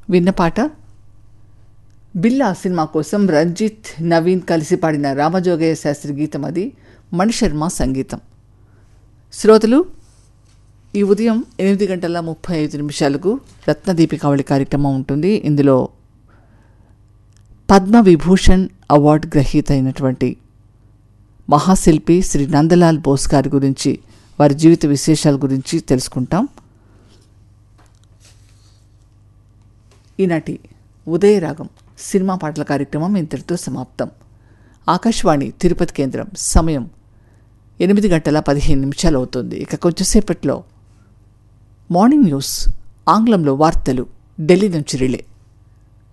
విన్నపాట బిల్లా సినిమా కోసం రంజిత్ నవీన్ కలిసి పాడిన రామజోగయ్య శాస్త్రి గీతం అది మణిశర్మ సంగీతం శ్రోతలు ఈ ఉదయం ఎనిమిది గంటల ముప్పై ఐదు నిమిషాలకు రత్నదీపికావళి కార్యక్రమం ఉంటుంది ఇందులో పద్మ విభూషణ్ అవార్డు గ్రహీత అయినటువంటి మహాశిల్పి శ్రీ నందలాల్ బోస్ గారి గురించి వారి జీవిత విశేషాల గురించి తెలుసుకుంటాం ఈనాటి ఉదయరాగం సినిమా పాటల కార్యక్రమం ఇంతటితో సమాప్తం ఆకాశవాణి తిరుపతి కేంద్రం సమయం ఎనిమిది గంటల పదిహేను నిమిషాలు అవుతుంది ఇక కొంచెంసేపట్లో మార్నింగ్ న్యూస్ ఆంగ్లంలో వార్తలు ఢిల్లీ నుంచి రిలే